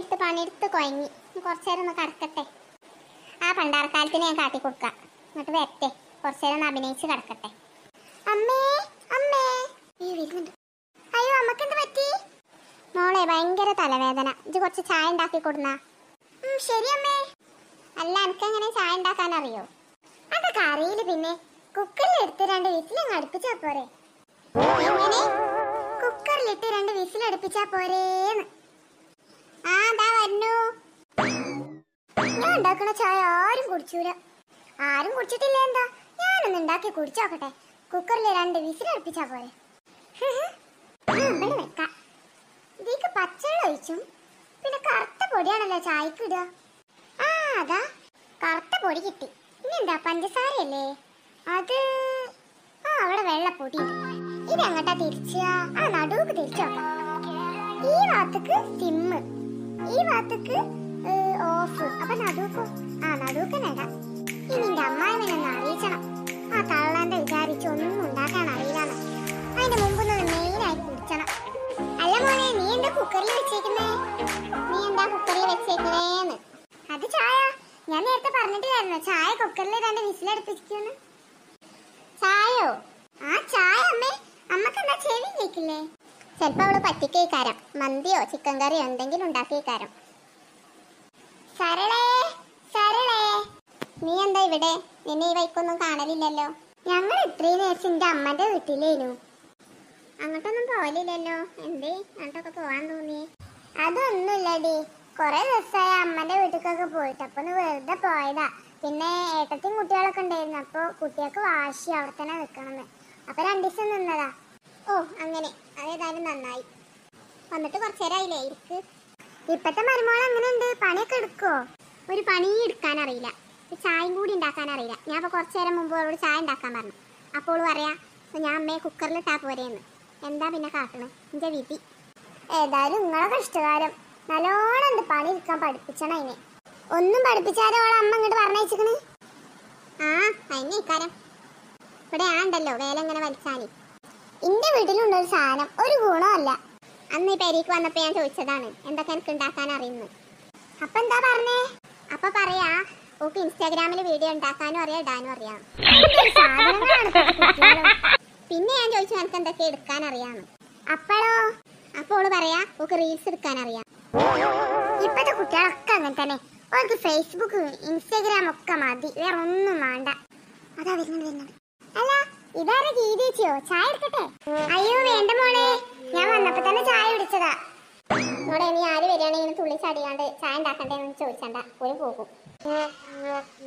പണിയെടുത്ത് പണിയെടുത്ത് കുഴങ്ങി ഇനി കുറച്ച് നേരം ഒന്ന് കിടക്കട്ടെ ആ പണ്ടാറക്കാലത്തിന് ഞാൻ കാട്ടി കൊടുക്കാം എന്നിട്ട് വരട്ടെ കുറച്ച് നേരം ഒന്ന് അഭിനയിച്ച് കിടക്കട്ടെ അമ്മേ അമ്മേ അയ്യോ വരുന്നുണ്ട് അയ്യോ അമ്മക്ക് എന്ത് പറ്റി മോളെ ഭയങ്കര തലവേദന ഇത് കുറച്ച് ചായ ഉണ്ടാക്കി കൊടുന്ന ശരി അമ്മേ അല്ല എനിക്ക് എങ്ങനെ ചായ ഉണ്ടാക്കാൻ അറിയോ അതൊക്കെ അറിയില്ല പിന്നെ കുക്കറിൽ എടുത്ത് രണ്ട് വിസിലങ്ങ് അടുപ്പിച്ചാ പോരെ എങ്ങനെ കുക്കറിലിട്ട് രണ്ട് വിസിൽ അടുപ്പിച്ചാ പോരേന്ന് ആ ദാ വന്നു ഞാൻ ഉണ്ടാക്കണ ചായ ആരും കുടിച്ചൂല ആരും കുടിച്ചിട്ടില്ല എന്താ ഞാനൊന്ന് ഉണ്ടാക്കി കുടിച്ചോക്കട്ടെ കുക്കറിൽ രണ്ട് വിസിൽ അടുപ്പിച്ചാ പോരെ ആ, ഇവിടെ വെക്കാം ഇതിക്ക് പച്ചവെള്ളം ഒഴിച്ചും പിന്നെ കറുത്ത പൊടിയാണല്ലോ ചായക്ക് ഇടുക ആ അതാ കറുത്ത പൊടി കിട്ടി ഇനി എന്താ പഞ്ചസാരയല്ലേ അത് ആ അവിടെ വെള്ളപ്പൊടി ഇതെങ്ങട്ടാ തിരിച്ച ആ നടുവുക്ക് തിരിച്ചു നോക്കാം ഈ ഭാഗത്തേക്ക് സിമ്മ് ഈ ഭാഗത്തേക്ക് ഓഫ് അപ്പൊ നടുക്കോ ആ നടുക്ക് നേടാ ഇനി എന്റെ അമ്മായിമനൊന്ന് അറിയിച്ചണം ആ തള്ളാന്റെ വിചാരിച്ച് ഒന്നും ഉണ്ടാക്കാൻ അറിയില്ലാന്ന് അതിന്റെ മുമ്പ് മെയിനായി കുടിച്ചണം അല്ല മോനെ നീ എന്താ കുക്കറിൽ വെച്ചേക്കുന്നേ നീ എന്താ കുക്കറിൽ വെച്ചേക്കുന്നേന്ന് അത് ചായ ഞാൻ നേരത്തെ പറഞ്ഞിട്ടില്ലായിരുന്നു ചായ കുക്കറിൽ രണ്ട് വിസിലടുപ്പിക്കുന്നു ചായോ ആ ചായ അമ്മേ അമ്മക്ക് എന്താ ചെവി കേക്കില്ലേ ചിലപ്പോ അവള് പറ്റിക്കേക്കാരം മന്തിയോ ചിക്കൻ കറിയോ എന്തെങ്കിലും ഉണ്ടാക്കിയേക്കാരം സരളേ സരളേ നീ എന്താ ഇവിടെ നിന്നെ ഈ വൈക്കൊന്നും കാണലില്ലല്ലോ ഞങ്ങൾ ഇത്രയും നേരം എന്റെ അമ്മന്റെ വീട്ടിലേനു അങ്ങോട്ടൊന്നും പോവലില്ലല്ലോ എന്തേ അങ്ങോട്ടൊക്കെ പോവാൻ തോന്നി അതൊന്നുമില്ലടി കൊറേ ദിവസമായി അമ്മന്റെ വീട്ടിലേക്കൊക്കെ പോയിട്ട് അപ്പൊ ഒന്ന് വെറുതെ പോയതാ പിന്നെ ഏട്ടത്തിയും കുട്ടികളൊക്കെ ഉണ്ടായിരുന്നു അപ്പൊ കുട്ടികൾക്ക് വാശി അവിടെ തന്നെ നിക്കണമെന്ന് അപ്പൊ രണ്ടു ദിവസം നിന്നതാ ഓ അങ്ങനെ അതേതായാലും നന്നായി വന്നിട്ട് കുറച്ചു നേരമായില്ലേ ഇരിക്ക് ഇപ്പത്തെ മരുമോൾ എങ്ങനെയുണ്ട് പണിയൊക്കെ എടുക്കോ ഒരു പണി എടുക്കാൻ അറിയില്ല ഒരു ചായയും കൂടി ഉണ്ടാക്കാൻ അറിയില്ല ഞാൻ ഇപ്പൊ കുറച്ചു നേരം മുമ്പ് അവളോട് ചായ ഉണ്ടാക്കാൻ പറഞ്ഞു അപ്പോൾ അവള് പറയാ "ഇപ്പൊ ഞാൻ അമ്മയെ കുക്കറിൽ ഇട്ടാ പോരേന്ന് എന്താ പിന്നെ കാട്ടണേ എന്റെ വിധി ഏതായാലും നിങ്ങളെ കഷ്ടകാലം നല്ലോണം ഉണ്ട് പണി എടുക്കാൻ പഠിപ്പിച്ചണം അതിനെ ഒന്നും പഠിപ്പിച്ചാലോ അവളെ അമ്മ ഇങ്ങോട്ട് പറഞ്ഞയച്ചിക്കണ് ആ അതിനെ ഇക്കാരം ഇവിടെ ആ ഉണ്ടല്ലോ വേല ഇങ്ങനെ വലിച്ചാനി എന്റെ വീട്ടിലുണ്ട് ഒരു സാധനം ഒരു ഗുണമല്ല അന്ന് ഈ പെരീക്ക് വന്നപ്പോ ഞാൻ ചോദിച്ചതാണ് എന്തൊക്കെ എനിക്ക് ഉണ്ടാക്കാൻ അറിയുന്നു അപ്പൊ എന്താ പറഞ്ഞേ അപ്പൊ പറയാ ഓക്ക് ഇൻസ്റ്റാഗ്രാമിൽ വീഡിയോ ഉണ്ടാക്കാനും അറിയാം ഇടാനും അറിയാം എന്തൊരു സാധനങ്ങളാണ് ഇപ്പോഴത്തെ കുട്ടികള്. പിന്നെ ഞാൻ ചോദിച്ചു എനിക്ക് എന്തൊക്കെ എടുക്കാൻ അറിയാന്ന് അപ്പോഴോ അപ്പോൾ ഓള് പറയാ ഓക്ക് റീൽസ് എടുക്കാൻ അറിയാം ഇപ്പത്തെ കുട്ടികളൊക്കെ അങ്ങനെ തന്നെ ഓർക്ക് ഫേസ്ബുക്ക് ഇൻസ്റ്റാഗ്രാം ഒക്കെ മതി വേറെ ഒന്നും വേണ്ട അതാ വരുന്നത് വരുന്നത് അല്ല ഇതാരെ ഗീതിച്ചോ ചായ എടുക്കട്ടെ അയ്യോ വേണ്ട മോളെ ഞാൻ വന്നപ്പോ തന്നെ ചായ കുടിച്ചതാ മോളെ നീ ആര് വരികയാണെങ്കിൽ തുള്ളി ചടിയാണ്ട് ചായ ഉണ്ടാക്കണ്ടേന്ന് ചോദിച്ചണ്ട ഒരു പോകും